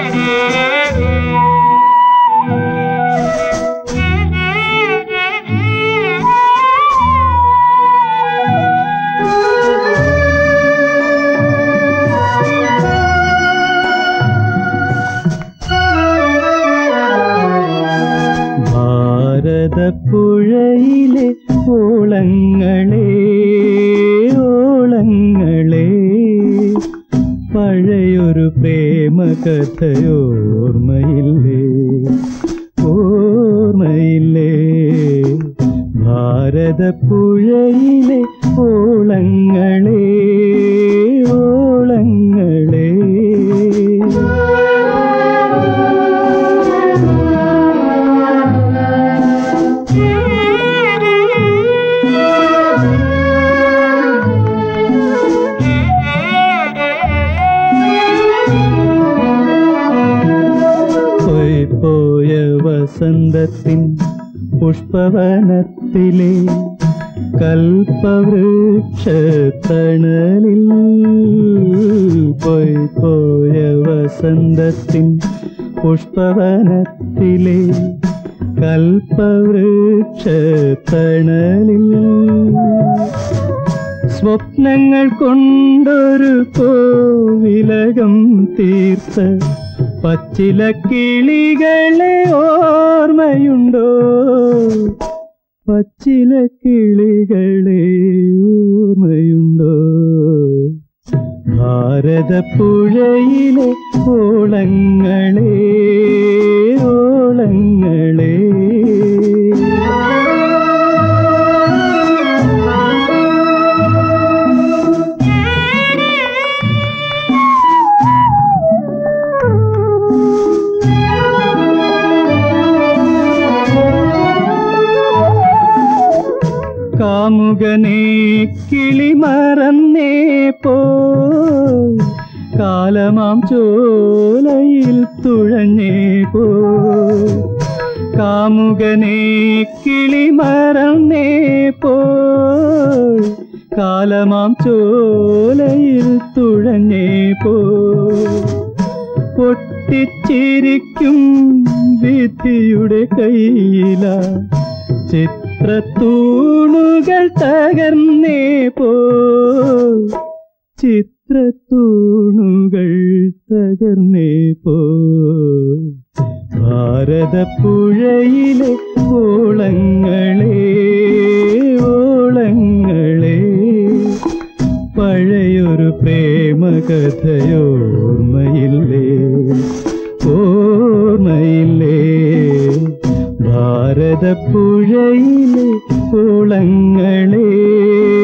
ഭാരതപ്പുഴയിലെ ഓളങ്ങളെ ഓളങ്ങളെ പഴയൊരു പ്രേമ കഥയോർമ്മയില്ലേ ഓർമ്മയില്ലേ ഭാരതപ്പുഴയിലെ ഓളങ്ങളെ ഓളങ്ങളെ പോയി പോയ വസന്തത്തിൻ പുഷ്പവനത്തിലെ കൽപ്പവൃക്ഷത്തണലിൽ പോയി പോയ വസന്തത്തിൻ പുഷ്പവനത്തിലെ കൽപ്പവൃക്ഷത്തണലിൽ സ്വപ്നങ്ങൾ കൊണ്ടൊരു കോവിലകം തീർത്ത പച്ചില കിളികളെ ഓർമ്മയുണ്ടോ പച്ചില കിളികളെ ഓർമ്മയുണ്ടോ ഭാരതപ്പുഴയിലെ ഓളങ്ങളെ ഓളങ്ങളെ കാമുകനെ കിളി മറന്നേ പോ കാലമാം ചോലയിൽ തുഴഞ്ഞേ പോ കാമുകനെ കിളി മറന്നേ പോ കാലമാം ചോലയിൽ തുഴഞ്ഞേ പോ പൊട്ടിച്ചിരിക്കും വിധിയുടെ കയ്യില ചിത്രത്തൂണുകൾ തകർന്നേ പോ ചിത്രത്തൂണുകൾ തകർന്നേ പോ ഭാരതപ്പുഴയിലെ ഓളങ്ങളെ ഓളങ്ങളെ പഴയൊരു പ്രേമ കഥയോർമ്മയില്ലേ ഓർമ്മയില്ലേ ഭാരതപ്പുഴയിലെ ഓളങ്ങളേ